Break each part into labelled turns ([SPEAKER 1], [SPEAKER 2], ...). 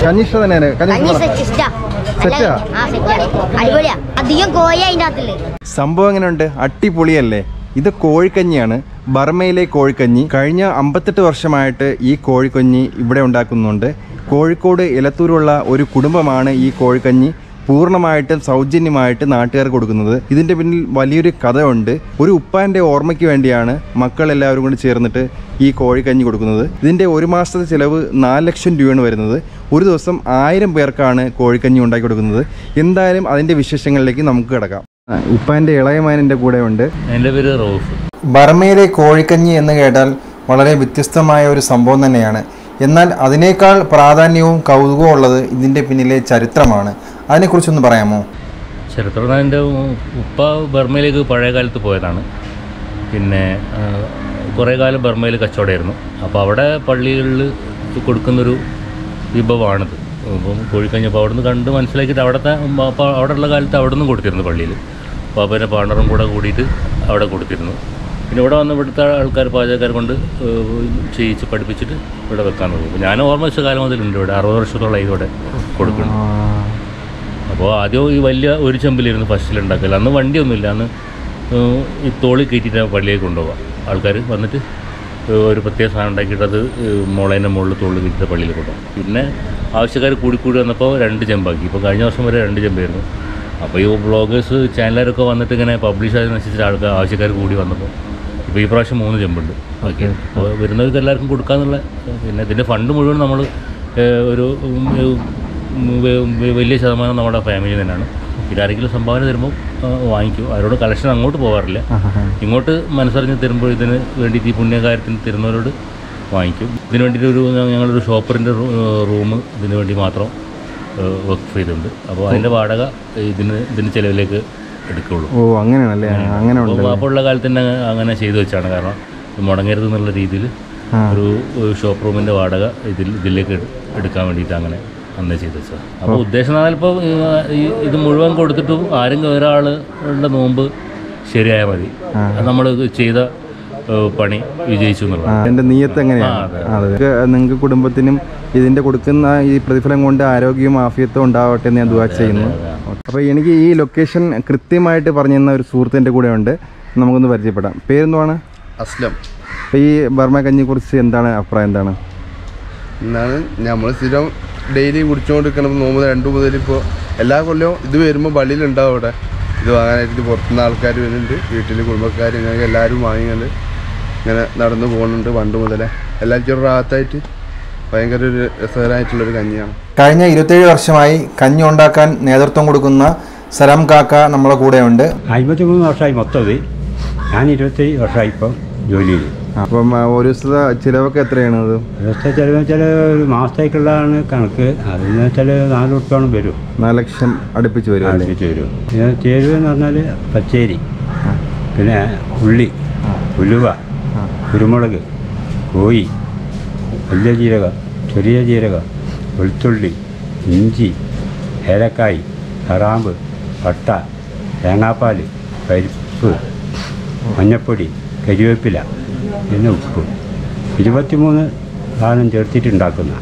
[SPEAKER 1] കഞ്ഞി ഇഷ്ടം തന്നെയാണ് കഞ്ഞി
[SPEAKER 2] കഞ്ഞി
[SPEAKER 1] ഇഷ്ടം
[SPEAKER 2] സെറ്റ് ഇഷ്ടാ
[SPEAKER 1] സെറ്റാ?
[SPEAKER 2] ആ സെറ്റാണ് അടിപൊളിയാ അധികം കോയ അതിൻ്റെ അകത്തുള്ളു
[SPEAKER 1] സംഭവം എങ്ങനെയുണ്ട് അടിപൊളിയല്ലേ ഇത് കോഴിക്കഞ്ഞിയാണ് ബർമയിലെ കോഴിക്കഞ്ഞി കഴിഞ്ഞ അമ്പത്തെട്ട് വർഷമായിട്ട് ഈ കോഴിക്കഞ്ഞി ഇവിടെ ഉണ്ടാക്കുന്നുണ്ട് കോഴിക്കോട് ഇലത്തൂരുള്ള ഒരു കുടുംബമാണ് ഈ കോഴിക്കഞ്ഞി പൂർണ്ണമായിട്ടും സൗജന്യമായിട്ട് നാട്ടുകാർക്ക് കൊടുക്കുന്നത് ഇതിൻ്റെ പിന്നിൽ വലിയൊരു കഥയുണ്ട് ഒരു ഉപ്പാൻ്റെ ഓർമ്മയ്ക്ക് വേണ്ടിയാണ് മക്കൾ എല്ലാവരും കൂടി ചേർന്നിട്ട് ഈ കോഴിക്കഞ്ഞി കൊടുക്കുന്നത് ഇതിൻ്റെ ഒരു മാസത്തെ ചിലവ് നാല് ലക്ഷം രൂപയാണ് വരുന്നത് ഒരു ദിവസം ആയിരം പേർക്കാണ് കോഴിക്കഞ്ഞി ഉണ്ടാക്കി കൊടുക്കുന്നത് എന്തായാലും അതിൻ്റെ വിശേഷങ്ങളിലേക്ക് നമുക്ക് കിടക്കാം ഉപ്പാൻ്റെ ഇളയമാനൻ്റെ കൂടെ ഉണ്ട്
[SPEAKER 3] എൻ്റെ പേര് റൌഫ്
[SPEAKER 1] ബർമയിലെ കോഴിക്കഞ്ഞി എന്ന് കേട്ടാൽ വളരെ വ്യത്യസ്തമായ ഒരു സംഭവം തന്നെയാണ് എന്നാൽ അതിനേക്കാൾ പ്രാധാന്യവും കൗതുകവും ഉള്ളത് ഇതിൻ്റെ പിന്നിലെ ചരിത്രമാണ് അതിനെക്കുറിച്ചൊന്ന് പറയാമോ
[SPEAKER 3] ചരിത്രം എൻ്റെ ഉപ്പ ബർമയിലേക്ക് പഴയ കാലത്ത് പോയതാണ് പിന്നെ ആ, കുറേ കാലം ബർമയിൽ കച്ചവടമായിരുന്നു അപ്പോൾ അവിടെ പള്ളികളിൽ കൊടുക്കുന്നൊരു വിഭവമാണിത് അപ്പം കോഴിക്കഞ്ഞി അപ്പോൾ അവിടെ നിന്ന് കണ്ട് മനസ്സിലാക്കിയിട്ട് അവിടുത്തെ അപ്പോൾ അവിടെ ഉള്ള കാലത്ത് അവിടെ നിന്നും കൊടുത്തിരുന്നു പള്ളിയിൽ പാപ്പൻ്റെ പാർട്ണറും കൂടെ കൂടിയിട്ട് അവിടെ കൊടുത്തിരുന്നു പിന്നെ ഇവിടെ വന്ന് ഇവിടുത്തെ ആൾക്കാർ പാചകക്കാർ കൊണ്ട് ഏഹ്, ചെയ്യിച്ച് പഠിപ്പിച്ചിട്ട് ഇവിടെ വെക്കാൻ തുടങ്ങി അപ്പോൾ ഞാൻ ഓർമ്മ വെച്ച കാലം മുതലുണ്ട് ഇവിടെ അറുപത് വർഷത്തോളം ഇവിടെ കൊടുക്കുന്നു അപ്പോൾ ആദ്യം ഈ വലിയ ഒരു ചെമ്പിലിരുന്ന് ഫസ്റ്റിൽ ഉണ്ടാക്കല് അന്ന് വണ്ടിയൊന്നുമില്ല അന്ന് ഏഹ് ഈ തോളി കയറ്റിയിട്ട് പള്ളിയിലേക്ക് കൊണ്ടുപോകാം ആൾക്കാർ വന്നിട്ട് ഏഹ് ഒരു പ്രത്യേക സാധനം ഉണ്ടാക്കിയിട്ട് അത് ഏഹ് മുളേൻ്റെ മുകളിൽ തോളിൽ കയറ്റിയിട്ട് പള്ളിയിൽ കൊണ്ടുപോകും പിന്നെ ആവശ്യക്കാർ കൂടി കൂടി വന്നപ്പോൾ രണ്ട് ചെമ്പാക്കി ഇപ്പോൾ കഴിഞ്ഞ വർഷം വരെ രണ്ട് ചെമ്പായിരുന്നു അപ്പോൾ ഈ ബ്ലോഗേഴ്സ് ചാനലുകാരൊക്കെ വന്നിട്ട് ഇങ്ങനെ പബ്ലിഷ് ആയതിനനുസരിച്ച് ആൾക്കാർ ആവശ്യക്കാർ കൂടി വന്നപ്പോൾ ഇപ്പോൾ ഈ പ്രാവശ്യം മൂന്ന് ചെമ്പുണ്ട് ഓക്കെ അപ്പോൾ വരുന്നവർക്ക് എല്ലാവർക്കും കൊടുക്കാന്നുള്ള പിന്നെ ഇതിൻ്റെ ഫണ്ട് മുഴുവൻ നമ്മൾ ഒരു ഉം, ഉം, വ- വ- വലിയ ശതമാനം നമ്മുടെ ഫാമിലി തന്നെയാണ് പിന്നെ ആരെങ്കിലും സംഭാവന തരുമ്പോൾ ആ, വാങ്ങിക്കും അവരോട് കളക്ഷൻ അങ്ങോട്ട് പോകാറില്ല ഇങ്ങോട്ട് മനസ്സറിഞ്ഞ് തരുമ്പോൾ ഇതിന് വേണ്ടിയിട്ട് ഈ പുണ്യകാര്യത്തിന് തരുന്നവരോട് വാങ്ങിക്കും ഇതിന് വേണ്ടിയിട്ട് ഒരു ഞങ്ങളൊരു ഷോപ്പറിൻ്റെ റൂം ഇതിന് വേണ്ടി മാത്രം വർക്ക് ചെയ്തിട്ടുണ്ട് അപ്പോൾ അതിൻ്റെ വാടക ഇതിന് ഇതിന് ചിലവിലേക്ക് എടുക്കുകയുള്ളൂ
[SPEAKER 1] ഓ അങ്ങനെയാണല്ലേ അങ്ങനെ ഉണ്ട്
[SPEAKER 3] അപ്പോൾ അപ്പോൾ ഉള്ള കാലത്ത് തന്നെ അങ്ങനെ ചെയ്തു വെച്ചാണ് കാരണം ഇത് മുടങ്ങരുത് എന്നുള്ള രീതിയിൽ
[SPEAKER 1] ആ.
[SPEAKER 3] ഒരു ഒരു ഷോപ്പ് റൂമിൻ്റെ വാടക ഇതിൽ ഇതിലേക്ക് എടു- എടുക്കാൻ വേണ്ടിയിട്ട് അങ്ങനെ അന്നേ ചെയ്തു വെച്ചത് അപ്പോൾ ഉദ്ദേശം ഇപ്പോൾ ഇത് മുഴുവൻ കൊടുത്തിട്ടും ആരെങ്കിലും ഒരാളുടെ നോമ്പ് ശരിയായാൽ മതി നമ്മൾ ചെയ്ത ഏഹ്, പണി വിജയിച്ചു എന്നുള്ളത്
[SPEAKER 1] ആ, എൻ്റെ നീയത്ത് എങ്ങനെയാണ്
[SPEAKER 3] ആ, അതെ.
[SPEAKER 1] അതെ നിങ്ങൾക്ക് കുടുംബത്തിനും ഇതിൻ്റെ കൊടുക്കുന്ന ഈ പ്രതിഫലം കൊണ്ട് ആരോഗ്യവും ആഫിയത്തും ഉണ്ടാവട്ടെ എന്ന് ഞാൻ ദുവാ ചെയ്യുന്നു അപ്പോൾ എനിക്ക് ഈ ലൊക്കേഷൻ കൃത്യമായിട്ട് പറഞ്ഞു തന്ന ഒരു സുഹൃത്തിൻ്റെ കൂടെ ഉണ്ട് നമുക്കൊന്ന് പരിചയപ്പെടാം പേരെന്തുവാണ്
[SPEAKER 4] അസ്ലം
[SPEAKER 1] അപ്പോൾ ഈ ബർമ കഞ്ഞിയെക്കുറിച്ച് എന്താണ് അഭിപ്രായം എന്താണ്
[SPEAKER 4] എന്നാണ് നമ്മൾ സ്ഥിരം ഡെയിലി കുടിച്ചുകൊണ്ടിരിക്കണം നോമ്പ് രണ്ട് മുതൽ ഇപ്പോൾ എല്ലാ കൊല്ലവും ഇത് വരുമ്പോൾ പള്ളിയിലുണ്ടാവും അവിടെ ഇത് വാങ്ങാനായിട്ട് ഇത് പുറത്തുനിന്ന് ആൾക്കാർ വരുന്നുണ്ട് വീട്ടിൽ കുടുംബക്കാർ ഇങ്ങനെ എല്ലാവരും വാങ്ങിക്കൊണ്ട് ഇങ്ങനെ നടന്നു പോകുന്നുണ്ട് പണ്ട് മുതലേ എല്ലാവർക്കും ഒരു റാത്തായിട്ട് ഭയങ്കര ഒരു രസകരമായിട്ടുള്ളൊരു കഞ്ഞിയാണ്
[SPEAKER 1] കഴിഞ്ഞ ഇരുപത്തേഴ് വർഷമായി കഞ്ഞി ഉണ്ടാക്കാൻ നേതൃത്വം കൊടുക്കുന്ന സലാം കാക്ക നമ്മളെ കൂടെയുണ്ട്
[SPEAKER 5] അമ്പത്തി മൂന്ന് വർഷമായി മൊത്തം ഇത് ഞാൻ ഇരുപത്തി വർഷമായി ഇപ്പം ജോലിയിൽ
[SPEAKER 1] അപ്പം ആ, ഒരു ദിവസത്തെ ചിലവൊക്കെ എത്രയാണ് അത്
[SPEAKER 5] ദിവസത്തെ ചിലവ് വെച്ചാൽ ഒരു മാസത്തേക്കുള്ളതാണ് കണക്ക് അതെന്ന് വെച്ചാൽ നാല് ഉറുപ്പോളം വരും
[SPEAKER 1] നാല് ലക്ഷം അടുപ്പിച്ച് വരും അല്ലേ
[SPEAKER 5] അടുപ്പിച്ച് വരും പിന്നെ ചേരുവ എന്ന് പറഞ്ഞാൽ പച്ചേരി പിന്നെ ഉള്ളി ഉലുവ കുരുമുളക് കോഴി വലിയ ജീരകം ചെറിയ ജീരകം വെളുത്തുള്ളി ഇഞ്ചി ഏലക്കായ് കറാമ്പ് പട്ട തേങ്ങാപ്പാൽ പരിപ്പ് മഞ്ഞപ്പൊടി കരിവേപ്പില പിന്നെ ഉപ്പ് ഇരുപത്തിമൂന്ന് സാധനം ചേർത്തിട്ടുണ്ടാക്കുന്ന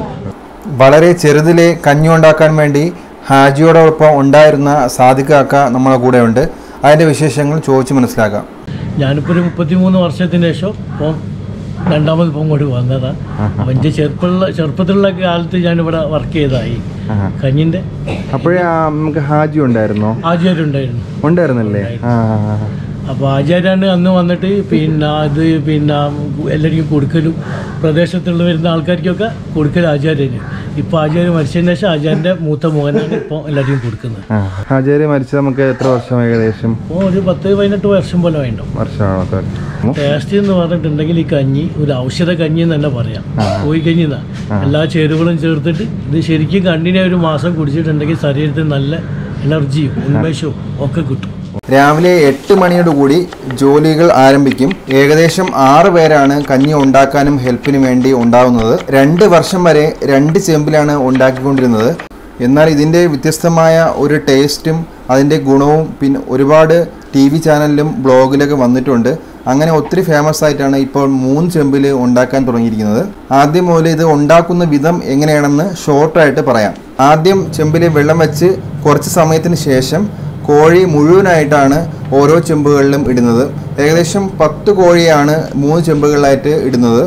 [SPEAKER 1] വളരെ ചെറുതിലെ കഞ്ഞി ഉണ്ടാക്കാൻ വേണ്ടി ഹാജിയോടൊപ്പം ഉണ്ടായിരുന്ന സാദിഖ് കാക്ക നമ്മളെ കൂടെയുണ്ട് അതിൻ്റെ വിശേഷങ്ങൾ ചോദിച്ച് മനസ്സിലാക്കാം
[SPEAKER 6] ഞാനിപ്പോൾ ഒരു മുപ്പത്തിമൂന്ന് വർഷത്തിന് ശേഷം ഇപ്പം രണ്ടാമത് ഇപ്പം ഇങ്ങോട്ട് വന്നതാണ് അപ്പം എൻ്റെ ചെറുപ്പമുള്ള ചെറുപ്പത്തിലുള്ള കാലത്ത് ഞാനിവിടെ വർക്ക് ചെയ്തതായി കഞ്ഞിൻ്റെ
[SPEAKER 1] അപ്പോഴേ ആ, നമുക്ക് ഹാജി ഉണ്ടായിരുന്നോ
[SPEAKER 6] ആചാര്യണ്ടായിരുന്നു
[SPEAKER 1] ഉണ്ടായിരുന്നല്ലേ ആ ആ, ആ.
[SPEAKER 6] അപ്പോൾ ആചാര്യാണ് അന്ന് വന്നിട്ട് പിന്നെ അത് പിന്നെ എല്ലാവർക്കും കൊടുക്കലും പ്രദേശത്തുള്ള വരുന്ന ആൾക്കാർക്കൊക്കെ കൊടുക്കലും ആചാര്യന് ഇപ്പോൾ ആചാര്യ മരിച്ചതിന് ശേഷം ആചാര്യൻ്റെ മൂത്ത മോഹനാണ് ഇപ്പോൾ എല്ലാവർക്കും കൊടുക്കുന്നത്
[SPEAKER 1] ആ ഹാജിയാര് മരിച്ചത് നമുക്ക് എത്ര വർഷം ഏകദേശം
[SPEAKER 6] അപ്പോൾ ഒരു പത്ത് പതിനെട്ട് വർഷം പോലെ വേണ്ടോ
[SPEAKER 1] വർഷമാണോ
[SPEAKER 6] ടേസ്റ്റ് എന്ന് പറഞ്ഞിട്ടുണ്ടെങ്കിൽ ഈ കഞ്ഞി ഒരു ഔഷധ കഞ്ഞി എന്ന് തന്നെ പറയാം കോഴിക്കഞ്ഞി എന്നാ എല്ലാ ചേരുവകളും ചേർത്തിട്ട് ഇത് ശരിക്കും കണ്ടിന്യൂ ഒരു മാസം കുടിച്ചിട്ടുണ്ടെങ്കിൽ ശരീരത്തിന് നല്ല എനർജിയും ഉന്മേഷവും ഒക്കെ കിട്ടും
[SPEAKER 1] രാവിലെ എട്ട് മണിയോടുകൂടി ജോലികൾ ആരംഭിക്കും ഏകദേശം ആറ് പേരാണ് കഞ്ഞി ഉണ്ടാക്കാനും ഹെൽപ്പിനും വേണ്ടി ഉണ്ടാവുന്നത് രണ്ട് വർഷം വരെ രണ്ട് ചെമ്പിലാണ് ഉണ്ടാക്കിക്കൊണ്ടിരുന്നത് എന്നാൽ ഇതിൻ്റെ വ്യത്യസ്തമായ ഒരു ടേസ്റ്റും അതിൻ്റെ ഗുണവും പിന്നെ ഒരുപാട് ടി വി ചാനലിലും ബ്ലോഗിലൊക്കെ വന്നിട്ടുണ്ട് അങ്ങനെ ഒത്തിരി ഫേമസ് ആയിട്ടാണ് ഇപ്പോൾ മൂന്ന് ചെമ്പിൽ ഉണ്ടാക്കാൻ തുടങ്ങിയിരിക്കുന്നത് ആദ്യം മുതൽ ഇത് ഉണ്ടാക്കുന്ന വിധം എങ്ങനെയാണെന്ന് ഷോർട്ടായിട്ട് പറയാം ആദ്യം ചെമ്പിൽ വെള്ളം വെച്ച് കുറച്ച് സമയത്തിന് ശേഷം കോഴി മുഴുവനായിട്ടാണ് ഓരോ ചെമ്പുകളിലും ഇടുന്നത് ഏകദേശം പത്ത് കോഴിയാണ് മൂന്ന് ചെമ്പുകളിലായിട്ട് ഇടുന്നത്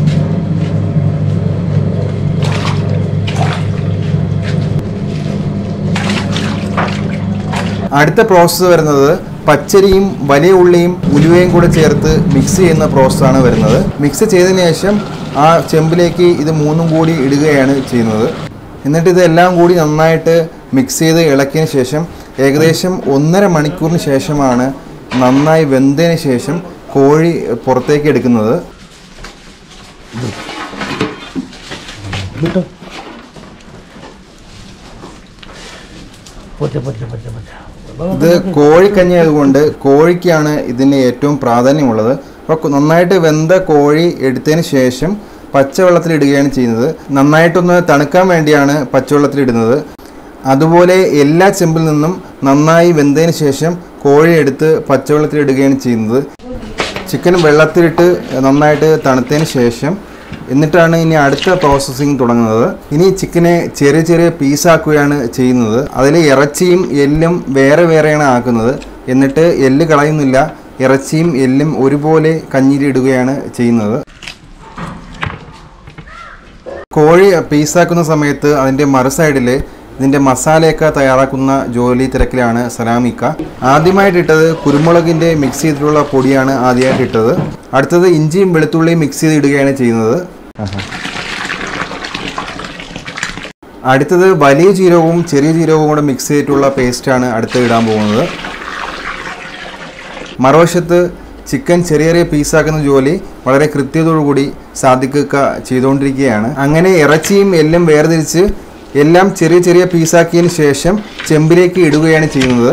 [SPEAKER 1] അടുത്ത പ്രോസസ്സ് വരുന്നത് പച്ചരിയും വലിയ ഉള്ളിയും ഉലുവയും കൂടെ ചേർത്ത് മിക്സ് ചെയ്യുന്ന പ്രോസസ്സാണ് വരുന്നത് മിക്സ് ചെയ്തതിന് ശേഷം ആ ചെമ്പിലേക്ക് ഇത് മൂന്നും കൂടി ഇടുകയാണ് ചെയ്യുന്നത് എന്നിട്ട് ഇതെല്ലാം കൂടി നന്നായിട്ട് മിക്സ് ചെയ്ത് ഇളക്കിയതിന് ശേഷം ഏകദേശം ഒന്നര മണിക്കൂറിന് ശേഷമാണ് നന്നായി വെന്തതിന് ശേഷം കോഴി പുറത്തേക്ക് എടുക്കുന്നത്
[SPEAKER 6] വിട്ടോ പോട്ടെ പോട്ടെ പോട്ടെ പോട്ടെ
[SPEAKER 1] ഇത് കോഴിക്കഞ്ഞി ആയതുകൊണ്ട് കോഴിക്കാണ് ഇതിന് ഏറ്റവും പ്രാധാന്യമുള്ളത് അപ്പോൾ നന്നായിട്ട് വെന്ത കോഴി എടുത്തതിന് ശേഷം പച്ചവെള്ളത്തിൽ ഇടുകയാണ് ചെയ്യുന്നത് നന്നായിട്ടൊന്ന് തണുക്കാൻ വേണ്ടിയാണ് പച്ചവെള്ളത്തിൽ ഇടുന്നത് അതുപോലെ എല്ലാ ചെമ്പിൽ നിന്നും നന്നായി വെന്തതിന് ശേഷം കോഴി എടുത്ത് പച്ചവെള്ളത്തിൽ ഇടുകയാണ് ചെയ്യുന്നത് ചിക്കൻ വെള്ളത്തിലിട്ട് നന്നായിട്ട് തണുത്തതിന് ശേഷം എന്നിട്ടാണ് ഇനി അടുത്ത പ്രോസസ്സിങ് തുടങ്ങുന്നത് ഇനി ചിക്കനെ ചെറിയ ചെറിയ പീസാക്കുകയാണ് ചെയ്യുന്നത് അതിൽ ഇറച്ചിയും എല്ലും വേറെ വേറെയാണ് ആക്കുന്നത് എന്നിട്ട് എല്ല് കളയുന്നില്ല ഇറച്ചിയും എല്ലും ഒരുപോലെ കഞ്ഞിയിലിടുകയാണ് ചെയ്യുന്നത് കോഴി പീസാക്കുന്ന സമയത്ത് അതിൻ്റെ മറു സൈഡിൽ ഇതിൻ്റെ മസാലയൊക്കെ തയ്യാറാക്കുന്ന ജോലി തിരക്കിലാണ് സലാമിക്ക ആദ്യമായിട്ട് ഇട്ടത് കുരുമുളകിൻ്റെ മിക്സ് ചെയ്തിട്ടുള്ള പൊടിയാണ് ആദ്യമായിട്ട് ഇട്ടത് അടുത്തത് ഇഞ്ചിയും വെളുത്തുള്ളിയും മിക്സ് ചെയ്ത് ഇടുകയാണ് ചെയ്യുന്നത് അടുത്തത് വലിയ ജീരകവും ചെറിയ ജീരകവും കൂടെ മിക്സ് ചെയ്തിട്ടുള്ള പേസ്റ്റാണ് അടുത്ത് ഇടാൻ പോകുന്നത് മറുവശത്ത് ചിക്കൻ ചെറിയ ചെറിയ പീസാക്കുന്ന ജോലി വളരെ കൃത്യതയോടുകൂടി സാധിക്കുക ചെയ്തുകൊണ്ടിരിക്കുകയാണ് അങ്ങനെ ഇറച്ചിയും എല്ലാം വേർതിരിച്ച് എല്ലാം ചെറിയ ചെറിയ പീസാക്കിയതിന് ശേഷം ചെമ്പിലേക്ക് ഇടുകയാണ് ചെയ്യുന്നത്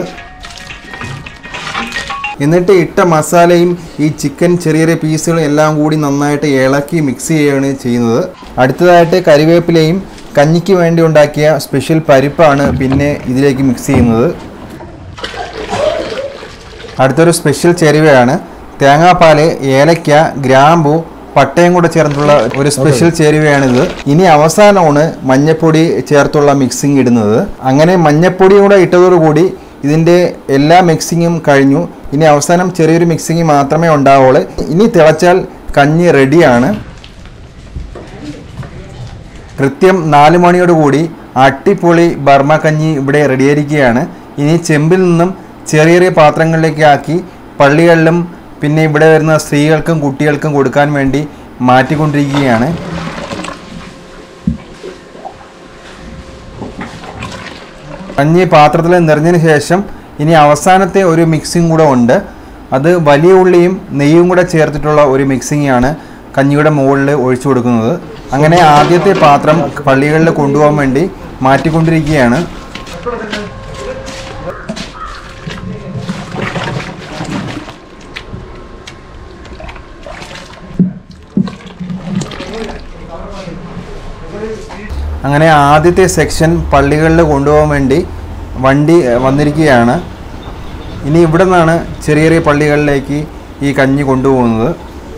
[SPEAKER 1] എന്നിട്ട് ഇട്ട മസാലയും ഈ ചിക്കൻ ചെറിയ ചെറിയ പീസുകളും എല്ലാം കൂടി നന്നായിട്ട് ഇളക്കി മിക്സ് ചെയ്യുകയാണ് ചെയ്യുന്നത് അടുത്തതായിട്ട് കരിവേപ്പിലയും കഞ്ഞിക്ക് വേണ്ടി ഉണ്ടാക്കിയ സ്പെഷ്യൽ പരിപ്പാണ് പിന്നെ ഇതിലേക്ക് മിക്സ് ചെയ്യുന്നത് അടുത്തൊരു സ്പെഷ്യൽ ചേരുവയാണ് തേങ്ങാപ്പാല് ഏലക്ക ഗ്രാമ്പു പട്ടയും കൂടെ ചേർന്നിട്ടുള്ള ഒരു സ്പെഷ്യൽ ചേരുവയാണിത് ഇനി അവസാനമാണ് മഞ്ഞപ്പൊടി ചേർത്തുള്ള മിക്സിംഗ് ഇടുന്നത് അങ്ങനെ മഞ്ഞപ്പൊടിയും കൂടെ ഇട്ടതോടുകൂടി ഇതിൻ്റെ എല്ലാ മിക്സിങ്ങും കഴിഞ്ഞു ഇനി അവസാനം ചെറിയൊരു മിക്സിങ് മാത്രമേ ഉണ്ടാവുള്ളൂ ഇനി തിളച്ചാൽ കഞ്ഞി റെഡിയാണ് കൃത്യം നാല് മണിയോടുകൂടി അട്ടിപ്പൊളി ബർമ കഞ്ഞി ഇവിടെ റെഡിയായിരിക്കുകയാണ് ഇനി ചെമ്പിൽ നിന്നും ചെറിയ ചെറിയ പാത്രങ്ങളിലേക്ക് ആക്കി പള്ളികളിലും പിന്നെ ഇവിടെ വരുന്ന സ്ത്രീകൾക്കും കുട്ടികൾക്കും കൊടുക്കാൻ വേണ്ടി മാറ്റിക്കൊണ്ടിരിക്കുകയാണ് കഞ്ഞി പാത്രത്തിൽ നിറഞ്ഞതിന് ശേഷം ഇനി അവസാനത്തെ ഒരു മിക്സിംഗ് കൂടെ ഉണ്ട് അത് വലിയ ഉള്ളിയും നെയ്യും കൂടെ ചേർത്തിട്ടുള്ള ഒരു മിക്സിംഗ് ആണ് കഞ്ഞിയുടെ മുകളിൽ ഒഴിച്ചു കൊടുക്കുന്നത് അങ്ങനെ ആദ്യത്തെ പാത്രം പള്ളികളിൽ കൊണ്ടുപോകാൻ വേണ്ടി മാറ്റിക്കൊണ്ടിരിക്കുകയാണ് അങ്ങനെ ആദ്യത്തെ സെക്ഷൻ പള്ളികളിൽ കൊണ്ടുപോകാൻ വേണ്ടി വണ്ടി എഹ്, വന്നിരിക്കുകയാണ് ഇനി ഇവിടെ നിന്നാണ് ചെറിയ ചെറിയ പള്ളികളിലേക്ക് ഈ കഞ്ഞി കൊണ്ടുപോകുന്നത്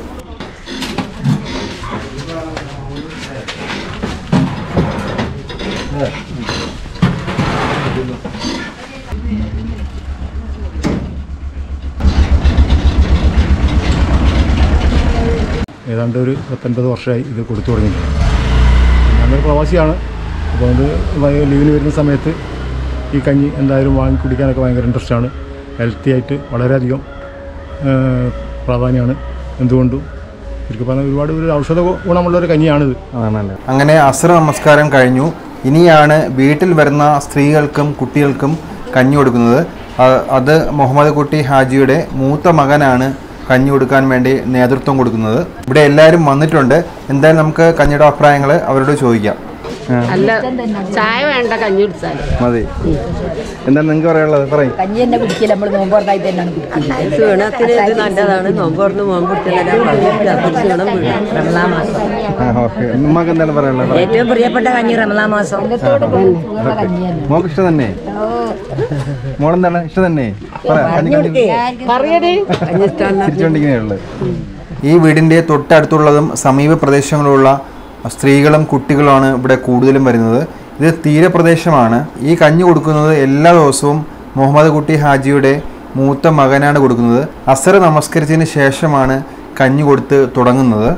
[SPEAKER 7] ഏതാണ്ട് ഒരു പത്തൊൻപത് വർഷമായി ഇത് കൊടുത്തു തുടങ്ങിയിട്ടുണ്ട് ഞാനൊരു പ്രവാസിയാണ് അപ്പോൾ അത് വയ- ലീവിന് വരുന്ന സമയത്ത് ഈ കഞ്ഞി എന്തായാലും വാങ്ങി കുടിക്കാനൊക്കെ ഭയങ്കര ഇൻട്രസ്റ്റാണ് ഹെൽത്തി ആയിട്ട് വളരെയധികം ആ, പ്രാധാന്യമാണ് എന്തുകൊണ്ടും ശരിക്കും പറഞ്ഞാൽ ഒരുപാട് ഒരു ഔഷധ ഗു- ഗുണമുള്ള ഒരു കഞ്ഞിയാണിത്
[SPEAKER 1] അങ്ങനെ അസ്ര നമസ്കാരം കഴിഞ്ഞു ഇനിയാണ് വീട്ടിൽ വരുന്ന സ്ത്രീകൾക്കും കുട്ടികൾക്കും കഞ്ഞി കൊടുക്കുന്നത് അ- അത് മുഹമ്മദ് കുട്ടി ഹാജിയുടെ മൂത്ത മകനാണ് കഞ്ഞി കൊടുക്കാൻ വേണ്ടി നേതൃത്വം കൊടുക്കുന്നത് ഇവിടെ എല്ലാവരും വന്നിട്ടുണ്ട് എന്തായാലും നമുക്ക് കഞ്ഞിയുടെ അഭിപ്രായങ്ങൾ അവരോട് ചോദിക്കാം
[SPEAKER 8] നല്ല ചായ വേണ്ട കഞ്ഞി കുടിച്ചാൽ
[SPEAKER 1] മതി എന്താണ് നിങ്ങൾക്ക് പറയാനുള്ളത് പറയും
[SPEAKER 9] കഞ്ഞി തന്നെ കുടിക്കില്ല നമ്മൾ നോമ്പോർത്തായി തന്നെയാണ് കുടിക്കുന്നത്
[SPEAKER 8] ക്ഷീണത്തിന് ഇത് നല്ലതാണ് നോമ്പോർന്ന് നോമ്പ് ക്ഷീണം റമലാ മാസം
[SPEAKER 1] ആ ഓക്കെ ഉമ്മക്ക് എന്താണ് പറയാനുള്ളത് പറയ്.
[SPEAKER 9] ഏറ്റവും പ്രിയപ്പെട്ട കഞ്ഞി റമലാ മാസം
[SPEAKER 1] മോക്ക് ഇഷ്ടം തന്നെ മോളെന്താണ് ഇഷ്ടം തന്നെ പറ കഞ്ഞി കഞ്ഞി
[SPEAKER 8] പറയടേ കഞ്ഞി ഇഷ്ടമാണ്
[SPEAKER 1] ചിരിച്ചുകൊണ്ടിരിക്കുന്നേ ഈ വീടിൻ്റെ തൊട്ടടുത്തുള്ളതും സമീപ പ്രദേശങ്ങളിലുള്ള സ്ത്രീകളും കുട്ടികളുമാണ് ഇവിടെ കൂടുതലും വരുന്നത് ഇത് തീരപ്രദേശമാണ് ഈ കഞ്ഞി കൊടുക്കുന്നത് എല്ലാ ദിവസവും മുഹമ്മദ് കുട്ടി ഹാജിയുടെ മൂത്ത മകനാണ് കൊടുക്കുന്നത് അസർ നമസ്കരിച്ചതിന് ശേഷമാണ് കഞ്ഞി കൊടുത്ത് തുടങ്ങുന്നത്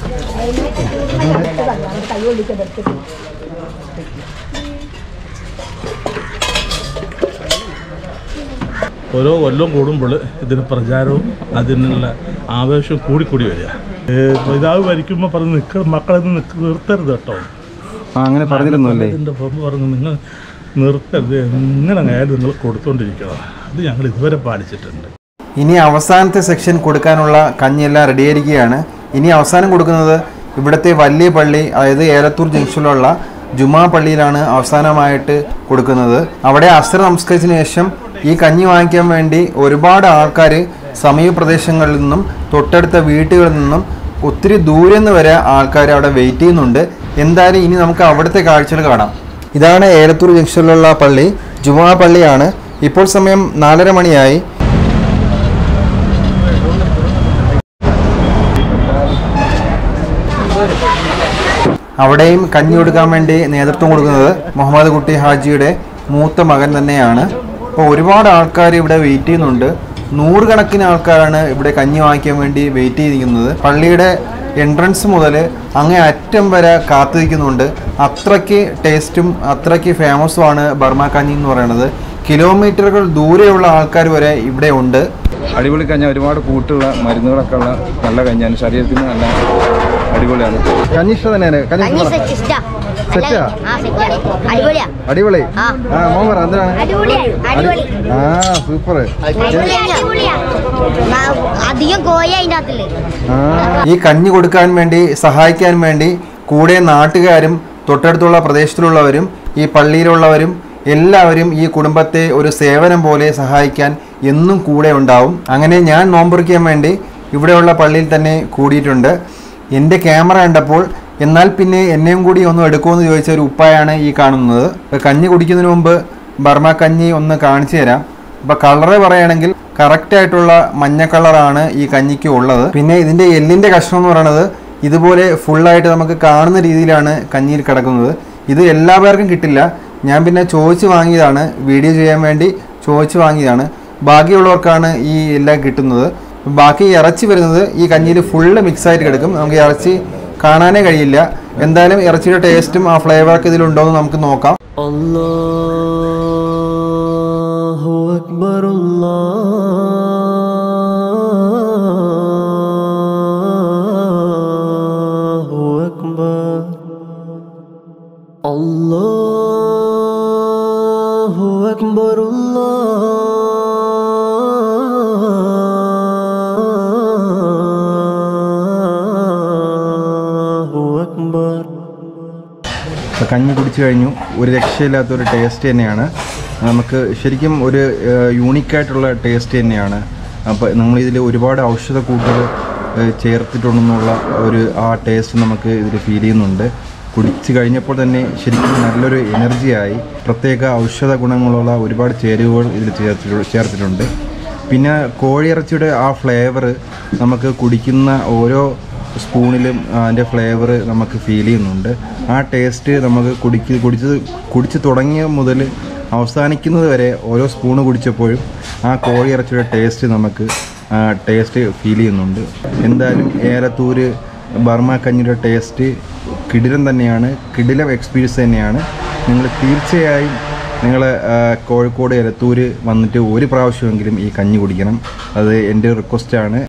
[SPEAKER 10] ഓരോ കൊല്ലം കൂടുമ്പോൾ ഇതിന് പ്രചാരവും അതിനുള്ള ആവേശവും കൂടിക്കൂടി വരിക ഏ, പിതാവ് ഭരിക്കുമ്പോൾ പറഞ്ഞ് നിൽക്ക മക്കളൊന്നും നിൽക്ക നിർത്തരുത് കേട്ടോ
[SPEAKER 1] ആ അങ്ങനെ പറഞ്ഞിരുന്നു അല്ലേ
[SPEAKER 10] എൻ്റെ പമ്പ പറഞ്ഞു നിങ്ങൾ നിർത്തരുത് എങ്ങനെ ആയാലും നിങ്ങൾ കൊടുത്തോണ്ടിരിക്കണം അത് ഞങ്ങൾ ഇതുവരെ പാലിച്ചിട്ടുണ്ട്
[SPEAKER 1] ഇനി അവസാനത്തെ സെക്ഷൻ കൊടുക്കാനുള്ള കഞ്ഞിയെല്ലാം റെഡിയായിരിക്കുകയാണ് ഇനി അവസാനം കൊടുക്കുന്നത് ഇവിടുത്തെ വലിയ പള്ളി അതായത് ഏലത്തൂർ ജംഗ്ഷനിലുള്ള ജുമാ പള്ളിയിലാണ് അവസാനമായിട്ട് കൊടുക്കുന്നത് അവിടെ അസ്ര നമസ്കരിച്ചതിന് ശേഷം ഈ കഞ്ഞി വാങ്ങിക്കാൻ വേണ്ടി ഒരുപാട് ആൾക്കാർ സമീപ പ്രദേശങ്ങളിൽ നിന്നും തൊട്ടടുത്ത വീട്ടുകളിൽ നിന്നും ഒത്തിരി ദൂരെ നിന്ന് വരെ ആൾക്കാർ അവിടെ വെയിറ്റ് ചെയ്യുന്നുണ്ട് എന്തായാലും ഇനി നമുക്ക് അവിടുത്തെ കാഴ്ചകൾ കാണാം ഇതാണ് ഏലത്തൂർ ജംഗ്ഷനിലുള്ള പള്ളി ജുമാ പള്ളിയാണ് ഇപ്പോൾ സമയം നാലര മണിയായി അവിടെയും കഞ്ഞി കൊടുക്കാൻ വേണ്ടി നേതൃത്വം കൊടുക്കുന്നത് മുഹമ്മദ് കുട്ടി ഹാജിയുടെ മൂത്ത മകൻ തന്നെയാണ് അപ്പോൾ ഒരുപാട് ആൾക്കാർ ഇവിടെ വെയിറ്റ് ചെയ്യുന്നുണ്ട് നൂറുകണക്കിന് ആൾക്കാരാണ് ഇവിടെ കഞ്ഞി വാങ്ങിക്കാൻ വേണ്ടി വെയിറ്റ് ചെയ്തിരിക്കുന്നത് പള്ളിയുടെ എൻട്രൻസ് മുതൽ അങ്ങേ അറ്റം വരെ കാത്തിരിക്കുന്നുണ്ട് അത്രയ്ക്ക് ടേസ്റ്റും അത്രയ്ക്ക് ഫേമസുമാണ് ബർമ കഞ്ഞി എന്ന് പറയുന്നത് കിലോമീറ്ററുകൾ ദൂരെയുള്ള ആൾക്കാർ വരെ ഇവിടെ ഉണ്ട് അടിപൊളി കഞ്ഞ ഒരുപാട് കൂട്ടുള്ള മരുന്നുകളൊക്കെ ഉള്ള നല്ല കഞ്ഞാണ് ശരീരത്തിന് നല്ല അടിപൊളിയാണ് കഞ്ഞി ഇഷ്ടം തന്നെയാണ് കഞ്ഞി
[SPEAKER 2] കഞ്ഞി
[SPEAKER 1] ഇഷ്ടം
[SPEAKER 2] സെറ്റ് ഇഷ്ടാ
[SPEAKER 1] സെറ്റാ?
[SPEAKER 2] ആ സെറ്റാ അടിപൊളിയാ
[SPEAKER 1] അടിപൊളി
[SPEAKER 2] ആ.
[SPEAKER 1] ആ മോൻ പറ എന്തിനാണ്
[SPEAKER 2] അടിപൊളിയാ അടിപൊളി
[SPEAKER 1] ആ സൂപ്പർ
[SPEAKER 2] അടിപൊളിയാ അടിപൊളിയാ ആ, അധികം കോയ അതിൻ്റെ അകത്തില്
[SPEAKER 1] ആ ഈ കഞ്ഞി കൊടുക്കാൻ വേണ്ടി സഹായിക്കാൻ വേണ്ടി കൂടെ നാട്ടുകാരും തൊട്ടടുത്തുള്ള പ്രദേശത്തിലുള്ളവരും ഈ പള്ളിയിലുള്ളവരും എല്ലാവരും ഈ കുടുംബത്തെ ഒരു സേവനം പോലെ സഹായിക്കാൻ എന്നും കൂടെ ഉണ്ടാവും അങ്ങനെ ഞാൻ നോമ്പുറിക്കാൻ വേണ്ടി ഇവിടെയുള്ള പള്ളിയിൽ തന്നെ കൂടിയിട്ടുണ്ട് എൻ്റെ ക്യാമറ കണ്ടപ്പോൾ എന്നാൽ പിന്നെ എന്നെയും കൂടി ഒന്ന് എടുക്കുമെന്ന് ചോദിച്ച ഒരു ഉപ്പായാണ് ഈ കാണുന്നത് ഇപ്പൊ കഞ്ഞി കുടിക്കുന്നതിന് മുമ്പ് ബർമ കഞ്ഞി ഒന്ന് കാണിച്ചു തരാം അപ്പോൾ കളറ് പറയുകയാണെങ്കിൽ കറക്റ്റ് ആയിട്ടുള്ള മഞ്ഞ കളറാണ് ഈ കഞ്ഞിക്ക് ഉള്ളത് പിന്നെ ഇതിൻ്റെ എല്ലിൻ്റെ കഷ്ണം എന്ന് പറയുന്നത് ഇതുപോലെ ഫുള്ളായിട്ട് നമുക്ക് കാണുന്ന രീതിയിലാണ് കഞ്ഞിയിൽ കിടക്കുന്നത് ഇത് എല്ലാ പേർക്കും കിട്ടില്ല ഞാൻ പിന്നെ ചോദിച്ച് വാങ്ങിയതാണ് വീഡിയോ ചെയ്യാൻ വേണ്ടി ചോദിച്ച് വാങ്ങിയതാണ് ബാക്കിയുള്ളവർക്കാണ് ഈ എല്ലാം കിട്ടുന്നത് ബാക്കി ഇറച്ചി വരുന്നത് ഈ കഞ്ഞിയിൽ ഫുള്ള് മിക്സ് ആയിട്ട് കിടക്കും നമുക്ക് ഇറച്ചി കാണാനേ കഴിയില്ല എന്തായാലും ഇറച്ചിയുടെ ടേസ്റ്റും ആ ഫ്ലേവറൊക്കെ ഇതിലുണ്ടോ എന്ന് നമുക്ക് നോക്കാം
[SPEAKER 11] الله أكبر الله أكبر الله أكبر الله أكبر
[SPEAKER 1] അപ്പോൾ കഞ്ഞി കുടിച്ചു കഴിഞ്ഞു ഒരു രക്ഷയില്ലാത്തൊരു ടേസ്റ്റ് തന്നെയാണ് നമുക്ക് ശരിക്കും ഒരു യൂണിക്കായിട്ടുള്ള ടേസ്റ്റ് തന്നെയാണ് അപ്പോൾ നമ്മളിതിൽ ഒരുപാട് ഔഷധ കൂട്ടുകൾ ചേർത്തിട്ടുണ്ടെന്നുള്ള ഒരു ആ ടേസ്റ്റ് നമുക്ക് ഇതിൽ ഫീൽ ചെയ്യുന്നുണ്ട് കുടിച്ച് കഴിഞ്ഞപ്പോൾ തന്നെ ശരിക്കും നല്ലൊരു എനർജിയായി പ്രത്യേക ഔഷധ ഗുണങ്ങളുള്ള ഒരുപാട് ചേരുവകൾ ഇതിൽ ചേർത്തിട്ടു ചേർത്തിട്ടുണ്ട് പിന്നെ കോഴിയിറച്ചിയുടെ ആ ഫ്ലേവർ നമുക്ക് കുടിക്കുന്ന ഓരോ സ്പൂണിലും അതിൻ്റെ ഫ്ലേവർ നമുക്ക് ഫീൽ ചെയ്യുന്നുണ്ട് ആ ടേസ്റ്റ് നമുക്ക് കുടിക്ക് കുടിച്ച് കുടിച്ച് തുടങ്ങിയ മുതൽ അവസാനിക്കുന്നത് വരെ ഓരോ സ്പൂണ് കുടിച്ചപ്പോഴും ആ കോഴിയിറച്ചിയുടെ ടേസ്റ്റ് നമുക്ക് ടേസ്റ്റ് ഫീൽ ചെയ്യുന്നുണ്ട് എന്തായാലും ഏലത്തൂര് ബർമ കഞ്ഞിയുടെ ടേസ്റ്റ് കിടിലം തന്നെയാണ് കിടിലം എക്സ്പീരിയൻസ് തന്നെയാണ് നിങ്ങൾ തീർച്ചയായും നിങ്ങൾ കോഴിക്കോട് എലത്തൂര് വന്നിട്ട് ഒരു പ്രാവശ്യമെങ്കിലും ഈ കഞ്ഞി കുടിക്കണം അത് എൻ്റെ റിക്വസ്റ്റാണ്